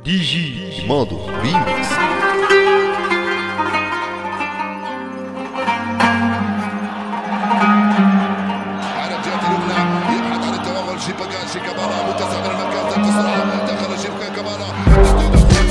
دي جي ماضو ريميكس على الجهة اليمنى يبحث عن التوغل شيباغا شيكابالا متسع من المركز التسرع دخل شيبكا كابالا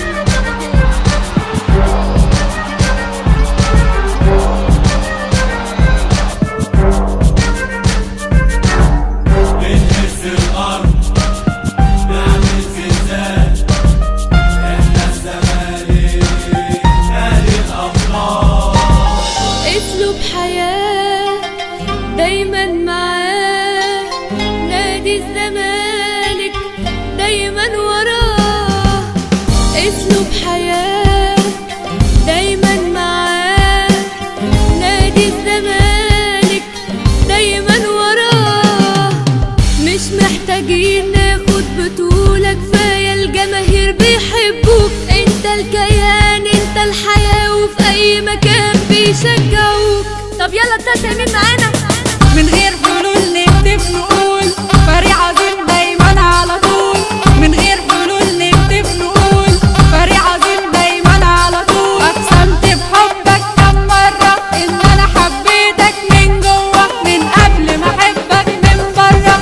بنهز الأرض نعمل زلزال إحنا الزمالك أهل الأبطال اسلوب حياة دايما معاه نادي الزمالك دايما وراه اسلوب حياة دايما معاه نادي الزمالك دايما وراه مش محتاجين ناخد بطولة كفاية الجماهير بيحبوك انت الكيان انت الحياة وفي اي مكان بيشجعوك طب يلا التالتة مين معانا من غير حلول نكتب نقول فريق عظيم دايما على طول من غير حلول نكتب نقول فريق عظيم دايما على طول اقسمت بحبك كم مرة ان انا حبيتك من جوه من قبل ما احبك من بره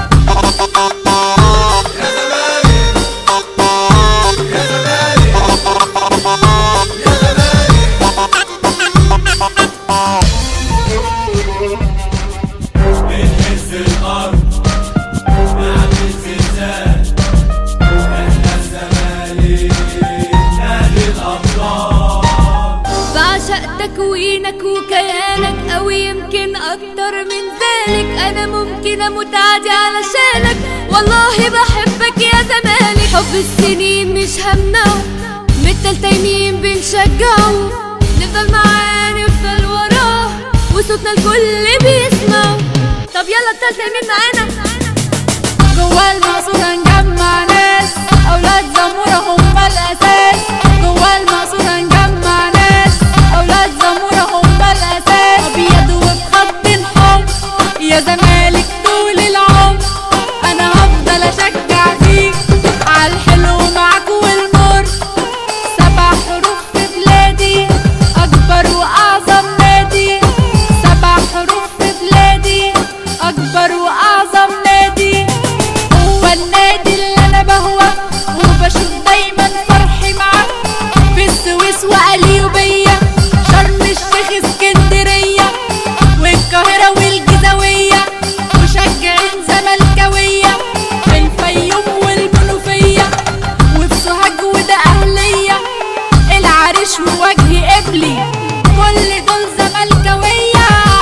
بنهز الأرض نعمل زلزال إحنا الزمالك أهل الأبطال بعشق تكوينك وكيانك أو يمكن أكتر من ذلك أنا ممكن أموت عادي علشانك والله بحبك يا زمالك حب السنين مش همنعه مثل تايمين بنشجعه نفضل معاه نفضل وراه وصوتنا الكل بيسمعه طب يلا التالتة مين معانا جوا المقصورة نجمع ناس أولاد زمورة هم الأساس جوا المقصورة نجمع ناس أولاد زمورة هم الأساس أبيض وبخط الحب يا زمالك طول العمر أنا هفضل أشجع فيك عالحلو معاك والمر سبع حروف في بلادي أكبر وأعظم نادي سبع حروف في بلادي أكبر وأعظم نادي هو النادي اللي أنا بهوى وبشوف دايما فرحي معاك في السويس وقليوبية شرم الشيخ اسكندرية والقاهرة والجيزاوية مشجعين زملكاوية في الفيوم والمنوفية وفي سوهاج وده أهلية العريش ووجه قبلي كل دول زملكاوية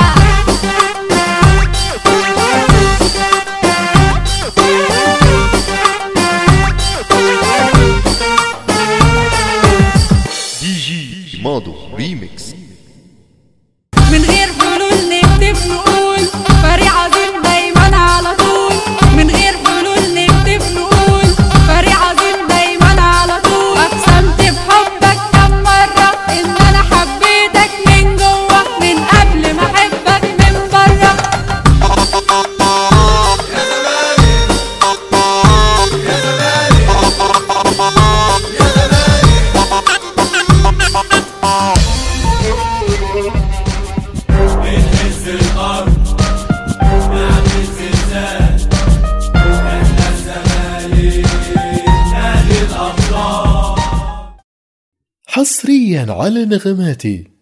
دي جي ماضو ريميكس من غير حلول نكتب نقول فريق عظيم دايما على طول من غير حلول نكتب نقول فريق عظيم دايما على طول اقسمت بحبك كم مرة ان انا حبيتك من جوه من قبل ما احبك من بره بنهز الأرض نعمل زلزال إحنا الزمالك أهل الأبطال حصريا على نغماتي